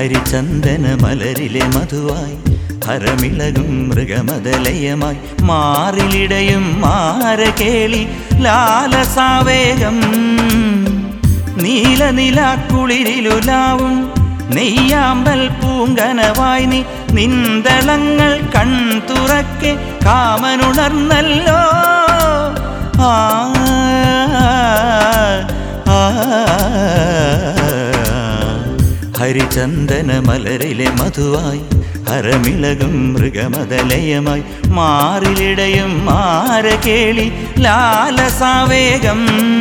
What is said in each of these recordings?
ഹരിചന്ദന മലരിലെ മധുവായി ഹരമിളകും മൃഗമതലയമായി മാറിലിടയും മാരകേളി ലാലസാവേഗം നീലനിലാക്കുളിരിലുലാവും നെയ്യാമ്പൽ പൂങ്കനവായി നീ നിന്തളങ്ങൾ കൺ തുറക്കെ കാമനുണർന്നല്ലോ ആ ആ, ഹരിചന്ദന മലരിലെ മധുവായി ഹരമിളകും മൃഗമതലയമായി മാറിലിടയും മാരകേളി ലാലസാവേഗം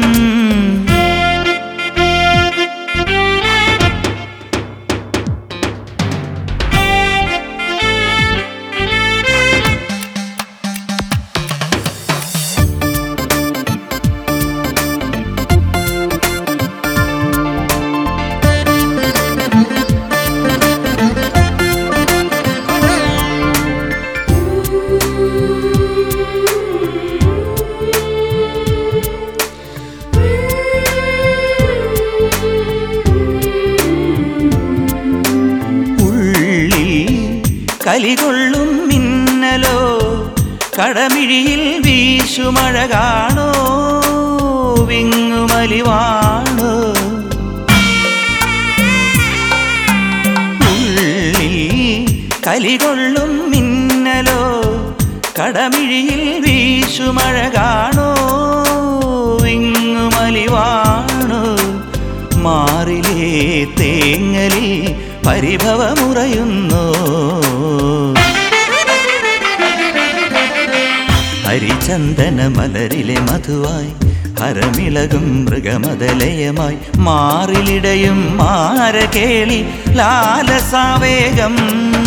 ഉള്ളിൽ കലികൊള്ളും മിന്നലോ കടമിഴിയിൽ വീശുമഴ കാണോ വിങ്ങുമലിവാണോ ഉള്ളിൽ കലികൊള്ളും മിന്നലോ കടമിഴിയിൽ വീശുമഴ കാണോ വിങ്ങുമലിവാണോ മാറിലേ തേങ്ങലിൽ പരിഭവമുറയുന്നു ഹരിചന്ദന മലരിലെ മധുവായി ഹരമിളകും മൃഗമതലയമായി മാറിലിടയും മാരകേളി ലാലസാവേഗം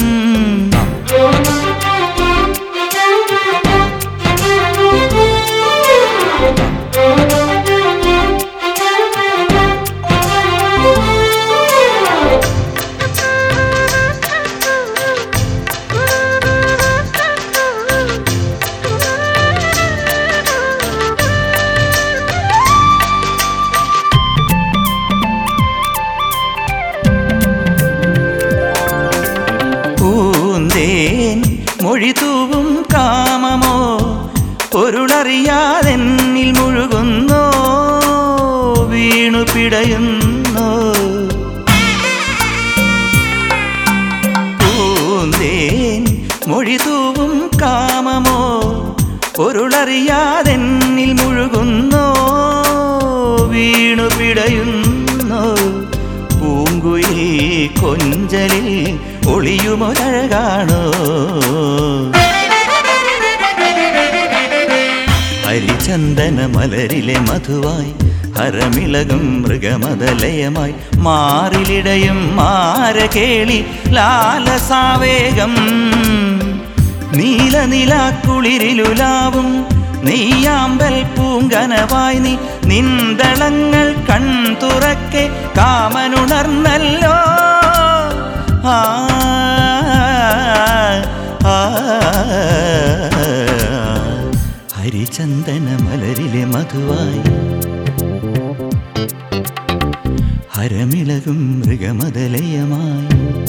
പൂന്തേൻ മൊഴി തൂവും കാമമോ പൊരുളറിയാതെന്നിൽ മുഴുകുന്നോ വീണു പിടയുന്നോ പൂന്തേൻ മൊഴി തൂവും കാമമോ പൊരുളറിയാതെന്നിൽ മുഴുകുന്നോ വീണു പിടയുന്നോ പൂങ്കുയിൽ കൊഞ്ചലിൽ ഒളിയുമൊരഴകാണോ ഹരിചന്ദന മലരിലെ മധുവായി ഹരമിളകും മൃഗമതലയമായി മാറിലിടയും മാരകേളി ലാലസാവേഗം നീലനിലാക്കുളിരിലുലാവും നെയ്യാമ്പൽ പൂങ്കനവായി നീ നിന്തളങ്ങൾ കൺ തുറക്കെ കാമനുണർന്നല്ലോ ആ ആ, ഹരിചന്ദന മലരിലെ മധുവായി ഹരമിളകും മൃഗമതലയമായി